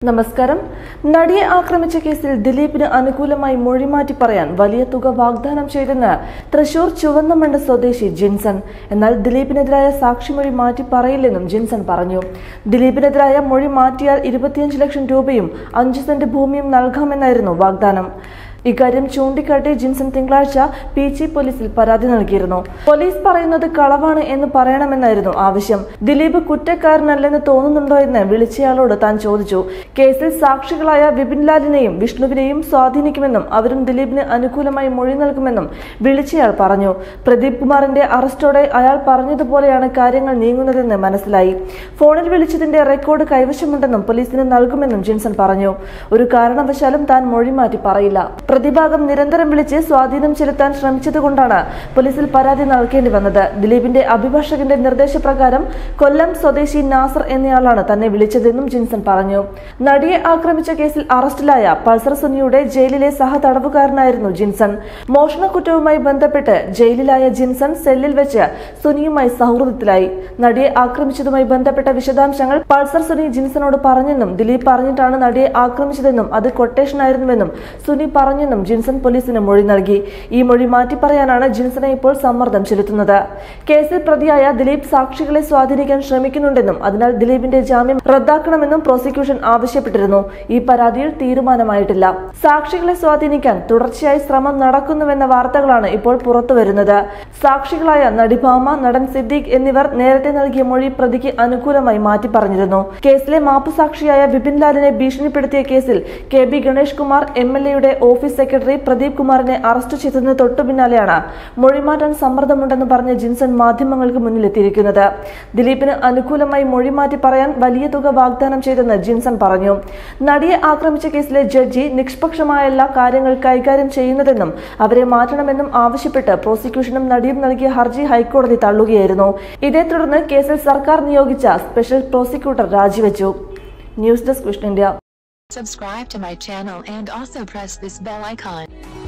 നമസ്കാരം നടിയെ ആക്രമിച്ച കേസിൽ ദിലീപിന് അനുകൂലമായി മൊഴിമാറ്റി പറയാൻ വലിയ തുക വാഗ്ദാനം ചെയ്തെന്ന് തൃശൂർ ചുവന്നമണ്ണ് സ്വദേശി ജിൻസൺ എന്നാൽ ദിലീപിനെതിരായ സാക്ഷിമൊഴി മാറ്റി പറയില്ലെന്നും ജിൻസൺ പറഞ്ഞു ദിലീപിനെതിരായ മൊഴി മാറ്റിയാൽ ഇരുപത്തിയഞ്ച് ലക്ഷം രൂപയും അഞ്ച് സെന്റ് ഭൂമിയും നൽകാമെന്നായിരുന്നു വാഗ്ദാനം ഇക്കാര്യം ചൂണ്ടിക്കാട്ടി ജിൻസൺ തിങ്കളാഴ്ച പി ജി പോലീസിൽ പരാതി നൽകിയിരുന്നു പോലീസ് പറയുന്നത് കളവാണ് എന്ന് പറയണമെന്നായിരുന്നു ആവശ്യം ദിലീപ് കുറ്റക്കാരനല്ലെന്ന് തോന്നുന്നുണ്ടോ എന്ന് വിളിച്ചയാളോട് താൻ ചോദിച്ചു കേസിൽ സാക്ഷികളായ വിപിൻലാലിനെയും വിഷ്ണുവിനെയും സ്വാധീനിക്കുമെന്നും അവരും ദിലീപിന് അനുകൂലമായി മൊഴി നൽകുമെന്നും വിളിച്ചയാൾ പറഞ്ഞു പ്രദീപ് കുമാറിന്റെ അറസ്റ്റോടെ അയാൾ പറഞ്ഞതുപോലെയാണ് കാര്യങ്ങൾ നീങ്ങുന്നതെന്ന് മനസ്സിലായി ഫോണിൽ വിളിച്ചതിന്റെ റെക്കോർഡ് കൈവശമുണ്ടെന്നും പോലീസിന് നൽകുമെന്നും ജിൻസൺ പറഞ്ഞു ഒരു കാരണവശാലും താൻ മൊഴി മാറ്റി പറയില്ല പ്രതിഭാഗം നിരന്തരം വിളിച്ച് സ്വാധീനം ചെലുത്താൻ ശ്രമിച്ചതുകൊണ്ടാണ് പോലീസിൽ പരാതി നൽകേണ്ടി വന്നത് ദിലീപിന്റെ അഭിഭാഷകന്റെ നിർദ്ദേശപ്രകാരം കൊല്ലം സ്വദേശി നാസർ എന്നയാളാണ് തന്നെ വിളിച്ചതെന്നും ജിൻസൺ പറഞ്ഞു നടിയെ ആക്രമിച്ച കേസിൽ അറസ്റ്റിലായ പൾസർ സുനിയുടെ ജയിലിലെ സഹതടവുകാരനായിരുന്നു ജിൻസൺ മോഷണക്കുറ്റവുമായി ബന്ധപ്പെട്ട് ജയിലിലായ ജിൻസൺ സെല്ലിൽ വെച്ച് സുനിയുമായി സൗഹൃദത്തിലായി നടിയെ ആക്രമിച്ചതുമായി ബന്ധപ്പെട്ട വിശദാംശങ്ങൾ പൾസർ സുനി ജിൻസണോട് പറഞ്ഞെന്നും ദിലീപ് പറഞ്ഞിട്ടാണ് നടിയെ ആക്രമിച്ചതെന്നും അത് കൊട്ടേഷനായിരുന്നുവെന്നും സുനി പറഞ്ഞെന്നും ജിൻസൺ പോലീസിന് മൊഴി നൽകി ഈ മൊഴി മാറ്റി പറയാനാണ് ജിൻസനെ ഇപ്പോൾ സമ്മർദ്ദം ചെലുത്തുന്നത് കേസിൽ പ്രതിയായ ദിലീപ് സാക്ഷികളെ സ്വാധീനിക്കാൻ ശ്രമിക്കുന്നുണ്ടെന്നും അതിനാൽ ദിലീപിന്റെ ജാമ്യം റദ്ദാക്കണമെന്നും പ്രോസിക്യൂഷൻ ആവശ്യപ്പെട്ടിരുന്നു ഈ പരാതിയിൽ തീരുമാനമായിട്ടില്ല സാക്ഷികളെ സ്വാധീനിക്കാൻ തുടർച്ചയായി ശ്രമം നടക്കുന്നുവെന്ന വാർത്തകളാണ് ഇപ്പോൾ പുറത്തുവരുന്നത് സാക്ഷികളായ നടിഭാമ നടൻ സിദ്ദീഖ് എന്നിവർ നേരത്തെ നൽകിയ മൊഴി പ്രതിക്ക് അനുകൂലമായി മാറ്റി പറഞ്ഞിരുന്നു കേസിലെ മാപ്പുസാക്ഷിയായ വിപിൻ ലാലിനെ ഭീഷണിപ്പെടുത്തിയ കേസിൽ K B Ganesh Kumar M L എയുടെ ഓഫീസ് സെക്രട്ടറി പ്രദീപ് കുമാറിനെ അറസ്റ്റ് ചെയ്തതിന് തൊട്ടു പിന്നാലെയാണ് മൊഴിമാറ്റാൻ സമ്മർദ്ദമുണ്ടെന്ന് പറഞ്ഞ് ജിൻസൺ മാധ്യമങ്ങൾക്ക് മുന്നിലെത്തിയിരിക്കുന്നത് ദിലീപിന് അനുകൂലമായി മൊഴിമാറ്റി പറയാൻ വലിയ തുക വാഗ്ദാനം ചെയ്തെന്ന് ജിൻസൺ പറഞ്ഞു നടിയെ ആക്രമിച്ച കേസിലെ ജഡ്ജി നിഷ്പക്ഷമായല്ല കാര്യങ്ങൾ കൈകാര്യം ചെയ്യുന്നതെന്നും അവരെ മാറ്റണമെന്നും ആവശ്യപ്പെട്ട് പ്രോസിക്യൂഷനും നടിയും നൽകിയ ഹർജി ഹൈക്കോടതി തള്ളുകയായിരുന്നു ഇതേ തുടർന്ന് കേസിൽ സർക്കാർ നിയോഗിച്ച സ്പെഷ്യൽ പ്രോസിക്യൂട്ടർ രാജിവെച്ചു news desk Vishnu India Subscribe to my channel and also press this bell icon.